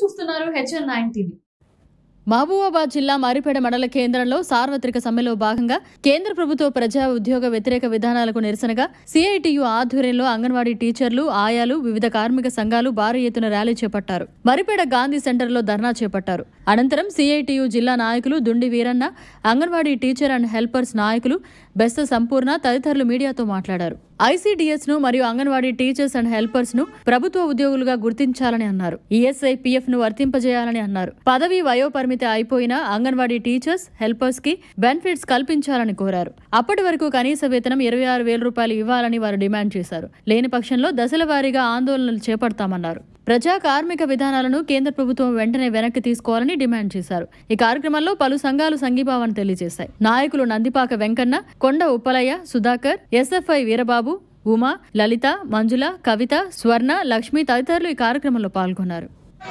చూస్తున్నారు HN nine TV Mahabubabad జిల్లా మరిపేడ మండల కేంద్రంలో సార్వత్రిక సమ్మెలో భాగంగా కేంద్ర ప్రభుత్వ ప్రజా ఉద్యోగ వ్యతిరేక విధానాలకు నిరసనగా సిఐటియు ఆధ్వర్యంలో అంగన్వాడీ టీచర్లు ఆయాలు వివిధ కార్మిక సంఘాలు భారీ ఎత్తున ర్యాలీ చేపట్టారు మరిపేడ గాంధీ సెంటర్లో ధర్నా చేపట్టారు అనంతరం సిఐటియు జిల్లా నాయకులు Dundi Veeranna anganwadi teacher and helpers నాయకులు బెస్త సంపూర్ణ తదితరులు మీడియాతో మాట్లాడారు ఐసీడీఎస్ ను మరియు అంగన్వాడీ టీచర్స్ అండ్ హెల్పర్స్ ను ప్రభుత్వ ఉద్యోగులుగా గుర్తించాలని అన్నారు ఈఎస్ఐ పిఎఫ్ ను వర్తింపజేయాలని అన్నారు పదవి వయోపరిమితి అయిపోయిన అంగన్వాడీ టీచర్స్ హెల్పర్స్ కి బెనిఫిట్స్ కల్పించాలని కోరారు అప్పటి వరకు కనీస వేతనం ఇరవై ఆరు వేల రూపాయలు ఇవ్వాలని వారు డిమాండ్ చేశారు లేని పక్షంలో దశల వారీగా ఆందోళనలు చేపడతామన్నారు ప్రజా కార్మిక విధానాలను కేంద్ర ప్రభుత్వం వెంటనే వెనక్కి తీసుకోవాలని డిమాండ్ చేశారు ఈ కార్యక్రమంలో పలు సంఘాలు సంఘీభావం తెలియజేశాయి నాయకులు నందిపాక వెంకన్న కొండ ఉప్పలయ్య సుధాకర్ ఎస్ఎఫ్ఐ వీరబాబు ఉమా లలిత మంజుల కవిత స్వర్ణ లక్ష్మి తదితరులు ఈ కార్యక్రమంలో పాల్గొన్నారు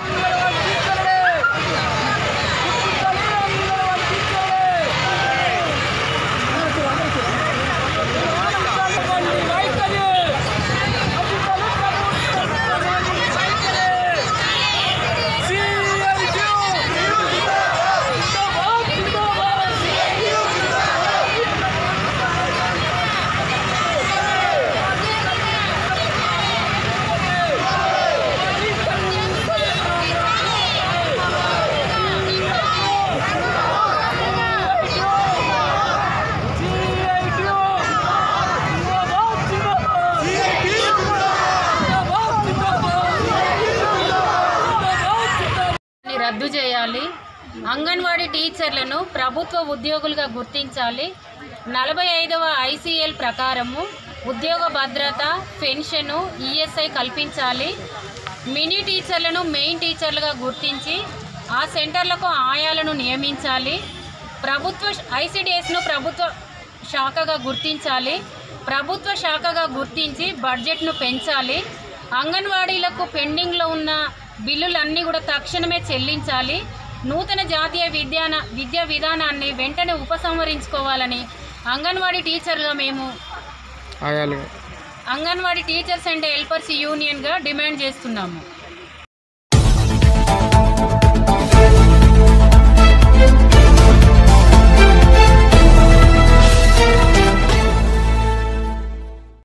ని రద్దు చేయాలి అంగన్వాడీ టీచర్లను ప్రభుత్వ ఉద్యోగులుగా గుర్తించాలి నలభై ఐదవ ఐసీఎల్ ప్రకారము ఉద్యోగ భద్రత పెన్షను ఈఎస్ఐ కల్పించాలి మినీ టీచర్లను మెయిన్ టీచర్లుగా గుర్తించి ఆ సెంటర్లకు ఆయాలను నియమించాలి ప్రభుత్వ ఐసీడీఎస్ను ప్రభుత్వ శాఖగా గుర్తించాలి ప్రభుత్వ శాఖగా గుర్తించి బడ్జెట్ను పెంచాలి అంగన్వాడీలకు పెండింగ్లో ఉన్న బిల్లులన్నీ కూడా తక్షణమే చెల్లించాలి నూతన జాతీయ విద్యాన విద్యా విధానాన్ని వెంటనే ఉపసంహరించుకోవాలని అంగన్వాడీ టీచర్గా మేము ఆయాలు అంగన్వాడీ టీచర్స్ అండ్ హెల్పర్స్ యూనియన్గా డిమాండ్ చేస్తున్నాము